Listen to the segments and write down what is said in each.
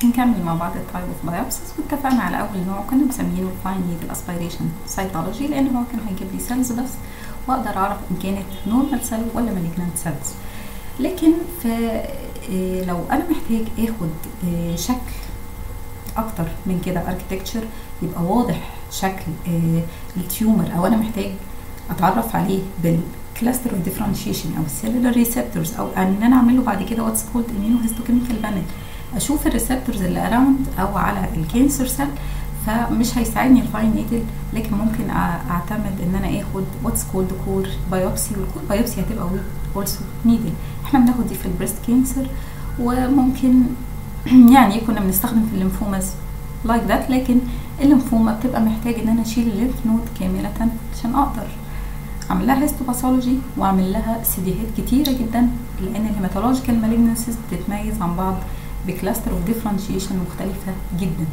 نكمل مع بعض التايب اوف بايوبسيز واتفقنا على اول نوع كنا مسمينه الفاين نيدل اسبيريشن سيتولوجي لان هو كان هيجيب لي سيلز بس واقدر اعرف ان كانت نورمال سيل ولا مالجنانت سيلز لكن في لو انا محتاج اخد شكل اكتر من كده اركتكتشر يبقى واضح شكل التيومر او انا محتاج اتعرف عليه بالكلاستر اوف ديفرنشيشن او السيلولار ريسبتورز او ان انا اعمل له بعد كده واتس كولد immunohistochemical بانل اشوف الريسبتورز اللي اراوند او على الكانسر سيل فمش هيساعدني الفاين نيدل لكن ممكن اعتمد ان انا اخد واتس كولد كور بايوبسي والكور بايوبسي هتبقى اولسو نيدل احنا بناخد دي في البريست كانسر وممكن يعني كنا بنستخدم في الليمفوماز لايك like ذات لكن الليمفوما بتبقى محتاج ان انا اشيل الليمف نود كامله عشان اقدر اعمل لها هيستوباثولوجي واعمل لها سيديهات كتيره جدا لان الهيماتولوجيكال مالجنسيز بتتميز عن بعض بكلاستر اوف ديفرنشيشن مختلفه جدا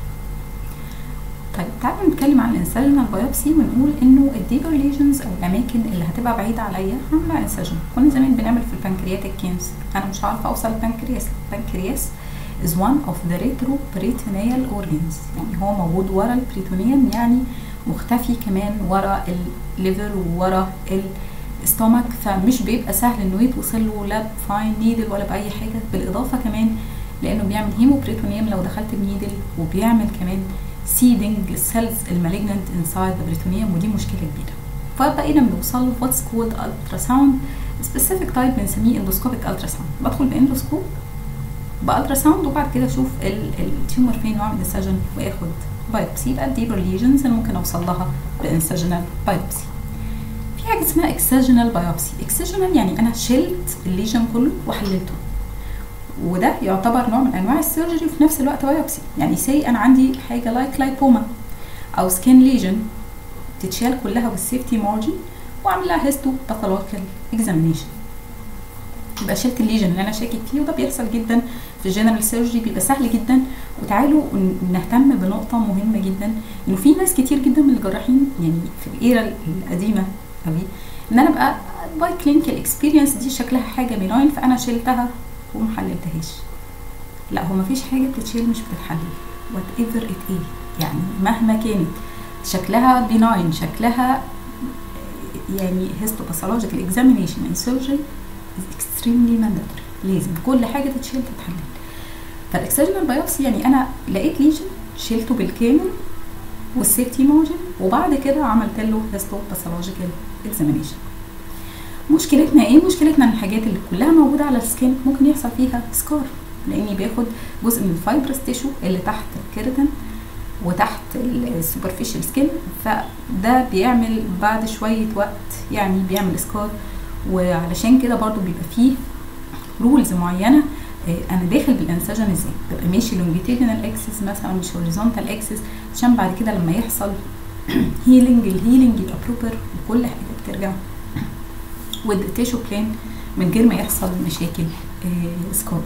طيب تعالوا نتكلم عن الانسجنال بايوبسي ونقول انه الديبر ليجنز او الاماكن اللي هتبقى بعيده عليا هعملها انسجن كنا زمان بنعمل في البنكرياتيك كانسر انا مش عارفه اوصل البنكرياس البنكرياس is one of the retroperitoneal organs يعني هو موجود ورا البريتونيوم يعني مختفي كمان ورا الليفر وورا الستومك فمش بيبقى سهل انه يتوصل له لا بفاين نيدل ولا باي حاجه بالاضافه كمان لانه بيعمل هيموبريتونيوم لو دخلت بنيدل وبيعمل كمان سيدنج للسيلز المالجننت انسايد ذا بريتونيوم ودي مشكله كبيره فبقينا بنوصل له واتس كولد الترا ساوند سبيسيفيك تايب بنسميه اندوسكوبيك الترا ساوند بدخل باندوسكوب بالترا ساوند وبعد كده اشوف التيومر فين واعمل انسجن واخد بايوبسي يبقى الديبر ليجنز اللي ممكن اوصل لها بانسجنال بايوبسي في حاجه اسمها اكسجنال بايوبسي اكسجنال يعني انا شلت الليجن كله وحللته وده يعتبر نوع من انواع السيرجري وفي نفس الوقت بايوبسي يعني سي انا عندي حاجه لايك لايبوما او سكين ليجن تتشال كلها بالسيفتي مارجن واعمل لها هيستو باثولوجيكال اكزامينيشن يبقى شلت الليجن اللي انا شاكك فيه وده بيحصل جدا في الجنرال سيرجري بيبقى سهل جدا وتعالوا نهتم بنقطه مهمه جدا انه في ناس كتير جدا من الجراحين يعني في الايرا القديمه قوي ان انا ابقى باي كلينيكال اكسبيرينس دي شكلها حاجه بناين فانا شلتها ومحللتهاش لا هو مفيش حاجه بتتشيل مش بتتحلل وات ايفر ات ايه يعني مهما كانت شكلها بناين شكلها يعني هيستوباثولوجيكال اكزامينيشن ان سيرجري extremely mandatory لازم كل حاجه تتشيل تتحلل فالاكسجنال بايوبسي يعني انا لقيت ليجن شيلته بالكامل والسيفتي مارجن وبعد كده عملت له هيستو باثولوجيكال اكزامينيشن مشكلتنا ايه مشكلتنا ان الحاجات اللي كلها موجوده على السكين ممكن يحصل فيها سكار لاني باخد جزء من الفايبرس تيشو اللي تحت الكيراتين وتحت السوبرفيشال سكين فده بيعمل بعد شويه وقت يعني بيعمل سكار وعلشان كده برضو بيبقى فيه رولز معينه انا داخل بالانسجن ازاي ببقى ماشي لونجيتيدنال اكسس مثلا مش هوريزونتال اكسس عشان بعد كده لما يحصل هيلينج الهيلينج يبقى بروبر وكل حاجه بترجع with the tissue plane من غير ما يحصل مشاكل سكار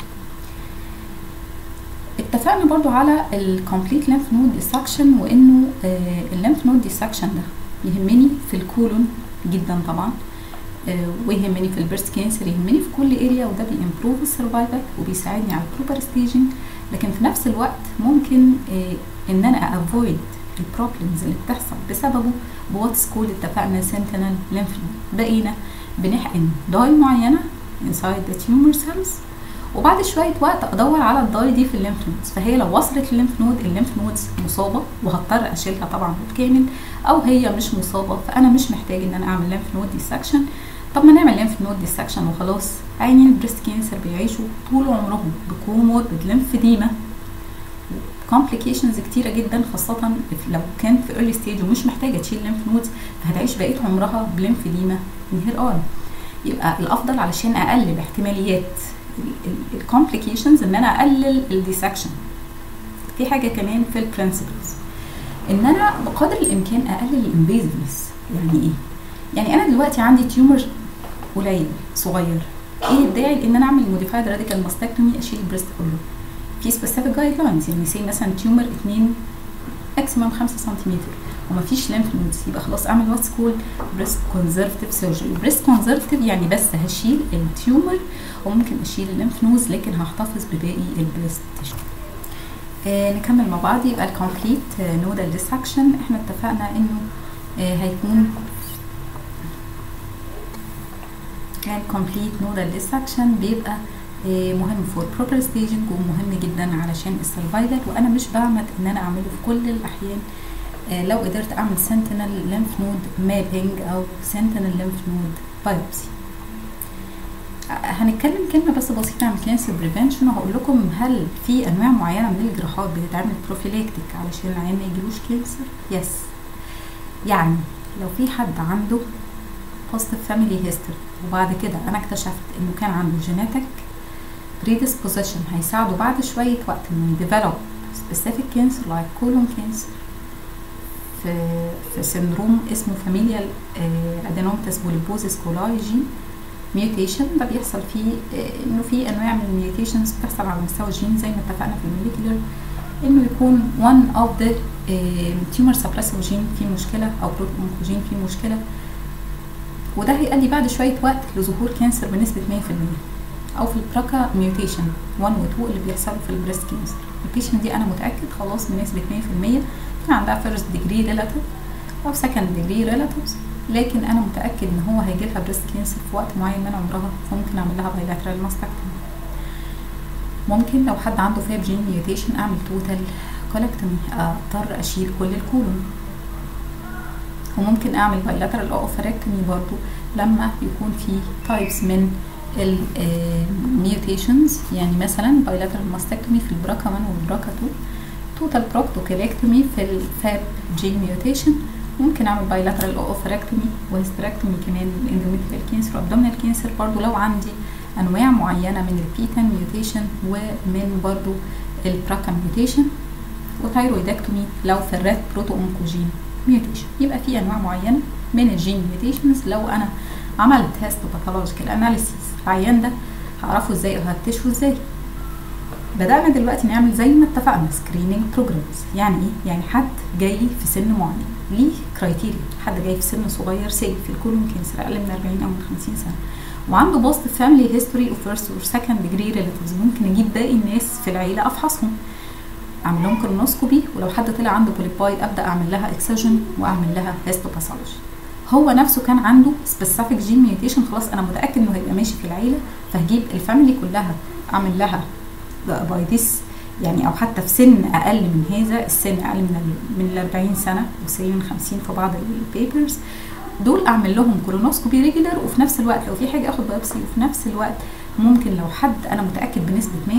اتفقنا برضو على الكومبليت ليمف نود ديسكشن وانه الليمف نود ديسكشن ده يهمني في الكولون جدا طبعا ويهمني في البريست كانسر يهمني في كل اريا وده بيمبروف السرفايفل وبيساعدني على البروبر ستيجنج لكن في نفس الوقت ممكن ان انا افويد البروبلمز اللي بتحصل بسببه بواتس كول اتفقنا سنتينل ليمف بقينا بنحقن داي معينه inside the tumor cells وبعد شويه وقت ادور على الداي دي في الليمف نودز فهي لو وصلت للليمف نود الليمف نودز مصابه وهضطر اشيلها طبعا بالكامل او هي مش مصابه فانا مش محتاج ان انا اعمل ليمف نود ديسكشن طب ما نعمل ليمف نود ديسكشن وخلاص عينين البريست كانسر بيعيشوا طول عمرهم بكوموربيد ليمفديما كومبليكيشنز كتيره جدا خاصه لو كان في ايرلي ستيج ومش محتاجه تشيل ليمف نودز فهتعيش بقيه عمرها بليمفديما انهير اون يبقى الافضل علشان اقلل احتماليات الكومبليكيشنز ان انا اقلل الديسكشن في حاجه كمان في البرنسبلز ان انا بقدر الامكان اقلل الانفيزفنس يعني ايه يعني انا دلوقتي عندي تيومر قليل صغير ايه الداعي ان انا اعمل موديفايد راديكال ماستكتومي اشيل البريست كله في سبيسيفيك جايد لاينز يعني سي مثلا تيومر 2 ماكسيمم 5 سنتيمتر ومفيش ليمف نودز يبقى خلاص اعمل واتس كول بريست كونزرفتيف سيرجري بريست كونزرفتيف يعني بس هشيل التيومر وممكن اشيل الليمف نودز لكن هحتفظ بباقي البريست تيشو آه نكمل مع بعض يبقى الكومبليت نودال ديسكشن احنا اتفقنا انه آه هيكون الكومبليت نودال ديسكشن بيبقى آه مهم فور بروبر ستيجنج ومهم جدا علشان السرفايفل وانا مش بعمد ان انا اعمله في كل الاحيان آه لو قدرت اعمل سنتينل ليمف نود مابينج او سنتينل ليمف نود بايوبسي هنتكلم كلمه بس بسيطه عن كانسر بريفنشن وهقول لكم هل في انواع معينه من الجراحات بتتعمل بروفيلاكتيك علشان العيان ما يجيلوش كانسر يس يعني لو في حد عنده بوزيتيف فاميلي هيستوري وبعد كده انا اكتشفت انه كان عنده جينيتك predisposition هيساعده بعد شويه وقت انه يديفلوب specific cancer like colon cancer في في سندروم اسمه فاميليال ادينوماتس بوليبوزيس كولاي جين ميوتيشن ده بيحصل فيه انه في انواع من الميوتيشنز بتحصل على مستوى الجين زي ما اتفقنا في الموليكولر انه يكون one of the tumor suppressive gene فيه مشكله او بروتين جين فيه مشكله وده هيؤدي بعد شويه وقت لظهور كانسر بنسبه 100% او في البراكا ميوتيشن 1 و 2 اللي بيحصلوا في البريست كانسر البيشنت دي انا متاكد خلاص بنسبه 100% كان عندها فيرست ديجري ريلاتيف او سكند ديجري ريلاتيفز لكن انا متاكد ان هو هيجي لها بريست كانسر في وقت معين من عمرها فممكن اعمل لها بايلاترال ماستكتومي ممكن لو حد عنده فاب جين ميوتيشن اعمل توتال كولكتومي اضطر اشيل كل الكولون وممكن اعمل بايلاترال اوفركتومي برضو لما يكون في تايبس من الميوتيشنز يعني مثلا بايلاترال ماستكتومي في البراكا 1 والبراكا 2 توتال بروكتوكيلكتومي في الفاب جين ميوتيشن ممكن اعمل بايلاترال اوفركتومي وهيستركتومي كمان الاندوميتريال كانسر وابدومينال كانسر برضو لو عندي انواع معينه من البيتان ميوتيشن ومن برضو البراكا ميوتيشن وثايرويدكتومي لو في الرات بروتو اونكوجين ميوتيشن يبقى في انواع معينه من الجين ميوتيشنز لو انا عملت هيستوباثولوجيكال اناليسيس العيان ده هعرفه ازاي وهكتشفه ازاي بدأنا دلوقتي نعمل زي ما اتفقنا سكريننج بروجرامز يعني ايه؟ يعني حد جاي في سن معين ليه كرايتيريا حد جاي في سن صغير سي في الكولون كانسر اقل من 40 او من 50 سنه وعنده بوست فاميلي هيستوري اوف فيرست اور سكند ديجري ريلاتيفز ممكن اجيب باقي الناس في العيله افحصهم اعمل لهم كولونوسكوبي ولو حد طلع عنده بوليباي ابدا اعمل لها اكسجن واعمل لها هيستوباثولوجي هو نفسه كان عنده سبيسيفيك جين ميوتيشن خلاص انا متاكد انه هيبقى ماشي في العيله فهجيب الفاميلي كلها اعمل لها باي ذس يعني او حتى في سن اقل من هذا السن اقل من من ال 40 سنه وسي من 50 في بعض البيبرز دول اعمل لهم كولونوسكوبي ريجولر وفي نفس الوقت لو في حاجه اخد بايوبسي وفي نفس الوقت ممكن لو حد انا متاكد بنسبه 100%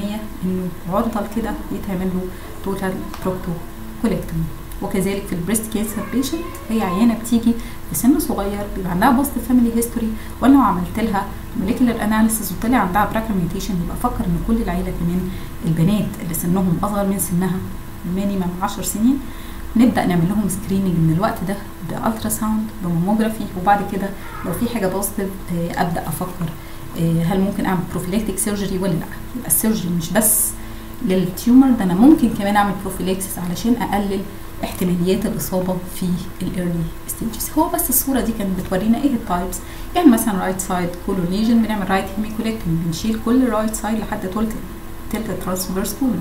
انه عرضه لكده يتعمل له توتال بروكتو كوليكتومي وكذلك في البريست كانسر بيشنت هي عيانه بتيجي في سن صغير بيبقى عندها بوست فاميلي هيستوري وانا لو عملت لها موليكولر اناليسيس وطلع عندها براكا ميوتيشن يبقى افكر ان كل العيله كمان البنات اللي سنهم اصغر من سنها مينيمم 10 سنين نبدا نعمل لهم سكريننج من الوقت ده بالترا ساوند بماموجرافي وبعد كده لو في حاجه بوزيتيف ابدا افكر هل ممكن اعمل بروفيلاكتيك سيرجري ولا لا يبقى السيرجري مش بس للتيومر ده انا ممكن كمان اعمل بروفيلاكسس علشان اقلل احتماليات الاصابه في الايرلي ستيجز هو بس الصوره دي كانت بتورينا ايه التايبس يعني مثلا رايت سايد كولون ليجن بنعمل رايت هيميكوليكتومي بنشيل كل رايت سايد لحد تلت تلت ترانسفيرس كولون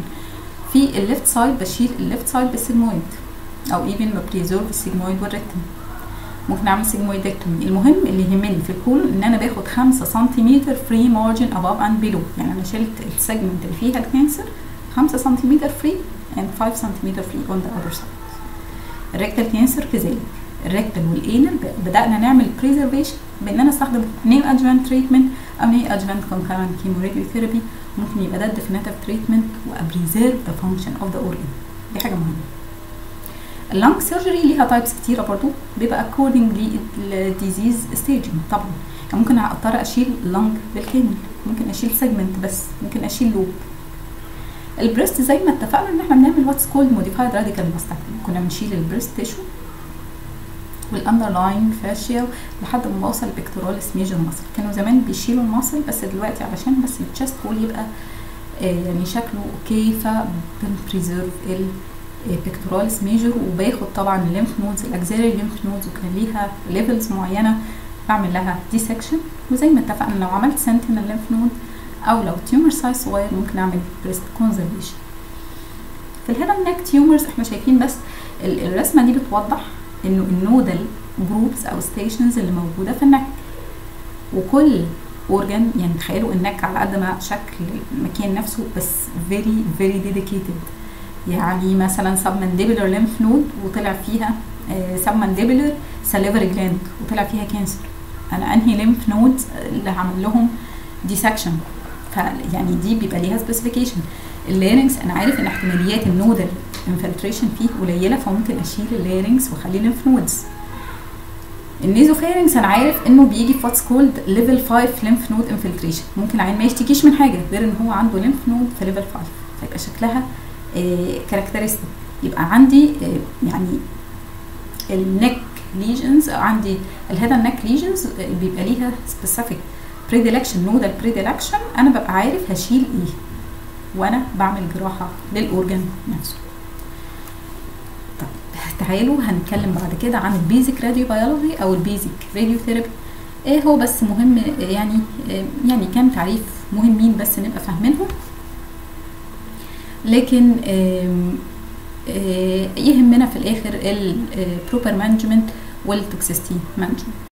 في الليفت سايد بشيل الليفت سايد بالسيجمويد او ايفن ببريزورف السيجمويد والريكتوم ممكن اعمل سيجمويدكتومي المهم اللي يهمني في الكولون ان انا باخد 5 سنتيمتر فري مارجن اباف اند بيلو يعني انا شلت السيجمنت اللي فيها الكانسر 5 سنتيمتر فري and 5 سنتيمتر فري on the other side الريكتال كانسر كذلك الريكتال والانال بدانا نعمل بريزرفيشن بان انا استخدم نيو ادجوانت تريتمنت او نيو ادجوانت كونكرنت كيمو ثيرابي ممكن يبقى ده ديفينيتيف تريتمنت وابريزيرف ذا فانكشن اوف ذا اورجن دي حاجه مهمه اللانج سيرجري ليها تايبس كتيره برضو بيبقى اكوردنج للديزيز ستيجنج طبعا يعني ممكن اضطر اشيل لانج بالكامل ممكن اشيل سيجمنت بس ممكن اشيل لوب البريست زي ما اتفقنا ان احنا بنعمل واتس كولد موديفايد راديكال ماستكتومي كنا بنشيل البريست تيشو والاندرلاين فاشيا لحد ما بوصل البكتوراليس ميجر ماسل كانوا زمان بيشيلوا الماسل بس دلوقتي علشان بس التشست وول يبقى آه يعني شكله اوكي فبنبريزيرف البكتوراليس ميجر وباخد طبعا الليمف نودز الاكزيلري ليمف نودز وكان ليها ليفلز معينه بعمل لها ديسكشن وزي ما اتفقنا لو عملت سنتينال ليمف نود او لو تيومر سايز صغير ممكن اعمل بريست كونزرفيشن في الهيد اند نيك تيومرز احنا شايفين بس الرسمه دي بتوضح انه النودال جروبس او ستيشنز اللي موجوده في النك وكل اورجان يعني تخيلوا النك على قد ما شكل المكان نفسه بس فيري فيري ديديكيتد يعني مثلا سبمنديبلر ليمف نود وطلع فيها سبمنديبلر ساليفري جلاند وطلع فيها كانسر انا انهي ليمف نود اللي هعمل لهم ديسكشن فيعني دي بيبقى ليها سبيسيفيكيشن الليرنكس انا عارف ان احتماليات النودل انفلتريشن فيه قليله فممكن اشيل الليرنكس واخليه ليمف نودز النيزوفيرنكس انا عارف انه بيجي في واتس كولد ليفل 5 ليمف نود انفلتريشن ممكن العين ما يشتكيش من حاجه غير ان هو عنده ليمف نود في ليفل 5 فيبقى شكلها كاركترستيك يبقى عندي آه يعني النك ليجنز عندي الهيد نك ليجنز بيبقى ليها سبيسيفيك بريديلكشن نودال بريديلكشن انا ببقى عارف هشيل ايه وانا بعمل جراحه للاورجن نفسه طب تعالوا هنتكلم بعد كده عن البيزك راديو بيولوجي او البيزك راديو ثيرابي ايه هو بس مهم يعني يعني كام تعريف مهمين بس نبقى فاهمينهم لكن يهمنا في الاخر البروبر مانجمنت والتوكسيستي مانجمنت